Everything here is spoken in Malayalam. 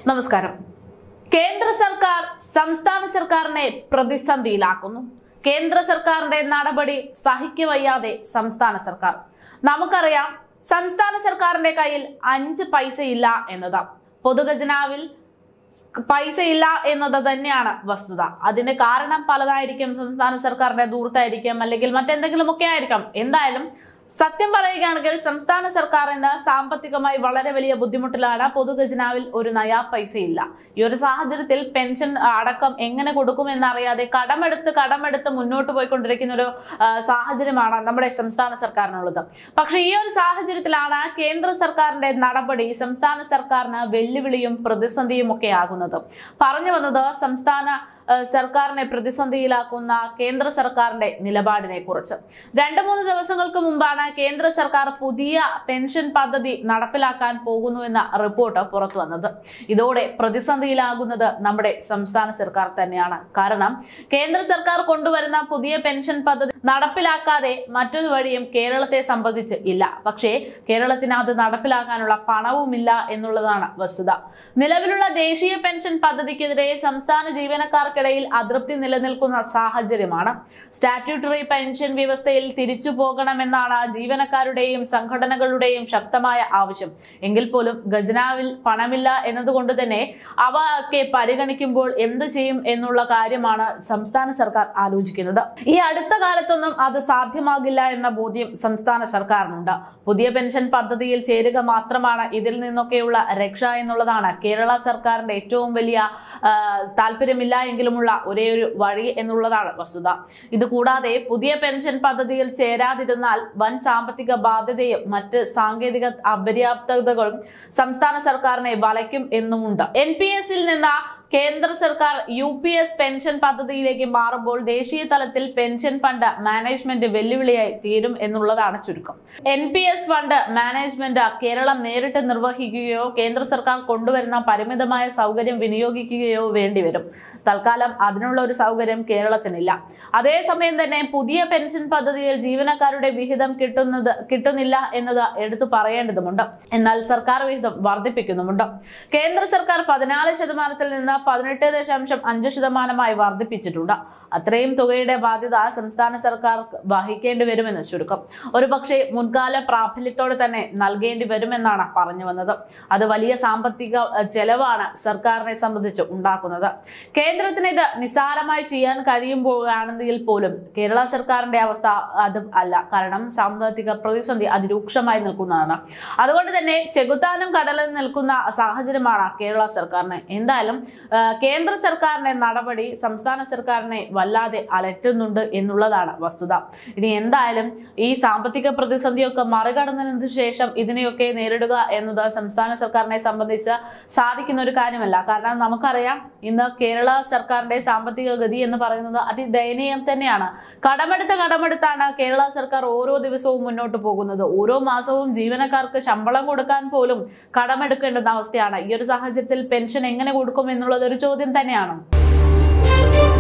നമസ്കാരം കേന്ദ്ര സർക്കാർ സംസ്ഥാന സർക്കാരിനെ പ്രതിസന്ധിയിലാക്കുന്നു കേന്ദ്ര സർക്കാരിന്റെ നടപടി സഹിക്കവയ്യാതെ സംസ്ഥാന സർക്കാർ നമുക്കറിയാം സംസ്ഥാന സർക്കാരിന്റെ കയ്യിൽ അഞ്ച് പൈസ ഇല്ല എന്നതാ പൊതുഖജനാവിൽ പൈസ ഇല്ല എന്നത് തന്നെയാണ് വസ്തുത അതിന് കാരണം പലതായിരിക്കും സംസ്ഥാന സർക്കാരിന്റെ ദൂരത്തായിരിക്കും അല്ലെങ്കിൽ മറ്റെന്തെങ്കിലും ഒക്കെ ആയിരിക്കാം എന്തായാലും സത്യം പറയുകയാണെങ്കിൽ സംസ്ഥാന സർക്കാർ ഇന്ന് സാമ്പത്തികമായി വളരെ വലിയ ബുദ്ധിമുട്ടിലാണ് പൊതുഖജനാവിൽ ഒരു നയാ പൈസ ഇല്ല ഈ ഒരു സാഹചര്യത്തിൽ പെൻഷൻ അടക്കം എങ്ങനെ കൊടുക്കുമെന്നറിയാതെ കടമെടുത്ത് കടമെടുത്ത് മുന്നോട്ട് പോയിക്കൊണ്ടിരിക്കുന്ന ഒരു ആ, സാഹചര്യമാണ് നമ്മുടെ സംസ്ഥാന സർക്കാരിനുള്ളത് പക്ഷേ ഈ ഒരു സാഹചര്യത്തിലാണ് കേന്ദ്ര സർക്കാരിന്റെ നടപടി സംസ്ഥാന സർക്കാരിന് വെല്ലുവിളിയും പ്രതിസന്ധിയും ഒക്കെ ആകുന്നത് പറഞ്ഞു വന്നത് സംസ്ഥാന ആ, സർക്കാരിനെ പ്രതിസന്ധിയിലാക്കുന്ന കേന്ദ്ര സർക്കാരിന്റെ നിലപാടിനെ കുറിച്ച് രണ്ടു മൂന്ന് ദിവസങ്ങൾക്ക് മുമ്പാണ് കേന്ദ്ര സർക്കാർ പുതിയ പെൻഷൻ പദ്ധതി നടപ്പിലാക്കാൻ പോകുന്നു എന്ന റിപ്പോർട്ട് പുറത്തു വന്നത് ഇതോടെ പ്രതിസന്ധിയിലാകുന്നത് നമ്മുടെ സംസ്ഥാന സർക്കാർ തന്നെയാണ് കാരണം കേന്ദ്ര സർക്കാർ കൊണ്ടുവരുന്ന പുതിയ പെൻഷൻ പദ്ധതി നടപ്പിലാക്കാതെ മറ്റൊരു വഴിയും കേരളത്തെ സംബന്ധിച്ച് ഇല്ല പക്ഷേ കേരളത്തിന് അത് നടപ്പിലാക്കാനുള്ള പണവുമില്ല എന്നുള്ളതാണ് വസ്തുത നിലവിലുള്ള ദേശീയ പെൻഷൻ പദ്ധതിക്കെതിരെ സംസ്ഥാന ജീവനക്കാർക്കിടയിൽ അതൃപ്തി നിലനിൽക്കുന്ന സാഹചര്യമാണ് സ്റ്റാറ്റ്യൂട്ടറി പെൻഷൻ വ്യവസ്ഥയിൽ തിരിച്ചു പോകണമെന്നാണ് ജീവനക്കാരുടെയും സംഘടനകളുടെയും ശക്തമായ ആവശ്യം എങ്കിൽ പോലും ഖജനാവിൽ പണമില്ല എന്നതുകൊണ്ട് തന്നെ അവ ഒക്കെ പരിഗണിക്കുമ്പോൾ എന്ത് ചെയ്യും എന്നുള്ള കാര്യമാണ് സംസ്ഥാന സർക്കാർ ആലോചിക്കുന്നത് ഈ അടുത്ത കാലത്തൊന്നും അത് സാധ്യമാകില്ല എന്ന ബോധ്യം സംസ്ഥാന സർക്കാരിനുണ്ട് പുതിയ പെൻഷൻ പദ്ധതിയിൽ ചേരുക മാത്രമാണ് ഇതിൽ നിന്നൊക്കെയുള്ള രക്ഷ എന്നുള്ളതാണ് കേരള സർക്കാരിന്റെ ഏറ്റവും വലിയ ആ, താല്പര്യമില്ല എങ്കിലുമുള്ള ഒരേ ഒരു വഴി എന്നുള്ളതാണ് വസ്തുത ഇത് കൂടാതെ പുതിയ പെൻഷൻ പദ്ധതിയിൽ ചേരാതിരുന്നാൽ വൻ സാമ്പത്തിക ബാധ്യതയും മറ്റ് സാങ്കേതിക അപര്യാപ്തതകളും സംസ്ഥാന സർക്കാരിനെ വലയ്ക്കും എന്നുമുണ്ട് എൻ പി എസിൽ നിന്ന് കേന്ദ്ര സർക്കാർ യു പി എസ് പെൻഷൻ പദ്ധതിയിലേക്ക് മാറുമ്പോൾ ദേശീയ തലത്തിൽ പെൻഷൻ ഫണ്ട് മാനേജ്മെന്റ് വെല്ലുവിളിയായി തീരും എന്നുള്ളതാണ് ചുരുക്കം N P S fund management Keralam നേരിട്ട് നിർവഹിക്കുകയോ കേന്ദ്ര സർക്കാർ കൊണ്ടുവരുന്ന പരിമിതമായ സൗകര്യം വിനിയോഗിക്കുകയോ വേണ്ടിവരും തൽക്കാലം അതിനുള്ള ഒരു സൗകര്യം കേരളത്തിനില്ല അതേസമയം തന്നെ പുതിയ പെൻഷൻ പദ്ധതിയിൽ ജീവനക്കാരുടെ വിഹിതം കിട്ടുന്നത് കിട്ടുന്നില്ല എന്നത് എടുത്തു പറയേണ്ടതുണ്ട് എന്നാൽ സർക്കാർ വിഹിതം വർദ്ധിപ്പിക്കുന്നുമുണ്ട് കേന്ദ്ര സർക്കാർ പതിനാല് ശതമാനത്തിൽ നിന്ന് പതിനെട്ട് ദശാംശം അഞ്ച് ശതമാനമായി വർദ്ധിപ്പിച്ചിട്ടുണ്ട് അത്രയും തുകയുടെ ബാധ്യത സംസ്ഥാന സർക്കാർ വഹിക്കേണ്ടി വരുമെന്ന് ചുരുക്കം ഒരു പക്ഷേ മുൻകാല പ്രാബല്യത്തോടെ തന്നെ നൽകേണ്ടി വരുമെന്നാണ് പറഞ്ഞു വന്നത് അത് വലിയ സാമ്പത്തിക അഹ്, ചെലവാണ് സർക്കാരിനെ സംബന്ധിച്ച് ഉണ്ടാക്കുന്നത് കേന്ദ്രത്തിന് ഇത് നിസ്സാരമായി ചെയ്യാൻ കഴിയുമ്പോഴാണെങ്കിൽ പോലും കേരള സർക്കാരിന്റെ അവസ്ഥ അത് അല്ല കാരണം സാമ്പത്തിക പ്രതിസന്ധി അതിരൂക്ഷമായി നിൽക്കുന്നതാണ് അതുകൊണ്ട് തന്നെ ചെകുത്താനും കടലിൽ നിൽക്കുന്ന സാഹചര്യമാണ് കേരള സർക്കാരിന് എന്തായാലും ആ, കേന്ദ്ര സർക്കാരിന്റെ നടപടി സംസ്ഥാന സർക്കാരിനെ വല്ലാതെ അലട്ടുന്നുണ്ട് എന്നുള്ളതാണ് വസ്തുത ഇനി എന്തായാലും ഈ സാമ്പത്തിക പ്രതിസന്ധിയൊക്കെ മറികടന്നതിനു ശേഷം ഇതിനെയൊക്കെ നേരിടുക എന്നത് സംസ്ഥാന സർക്കാരിനെ സംബന്ധിച്ച് സാധിക്കുന്ന ഒരു കാര്യമല്ല കാരണം നമുക്കറിയാം ഇന്ന് കേരള സർക്കാരിന്റെ സാമ്പത്തിക ഗതി എന്ന് പറയുന്നത് അതിദയനീയം തന്നെയാണ് കടമെടുത്ത് കടമെടുത്താണ് കേരള സർക്കാർ ഓരോ ദിവസവും മുന്നോട്ട് പോകുന്നത് ഓരോ മാസവും ജീവനക്കാർക്ക് ശമ്പളം കൊടുക്കാൻ പോലും കടമെടുക്കേണ്ടുന്ന അവസ്ഥയാണ് ഈ ഒരു സാഹചര്യത്തിൽ പെൻഷൻ എങ്ങനെ കൊടുക്കും എന്നുള്ളത് ഒരു ചോദ്യം തന്നെയാണ്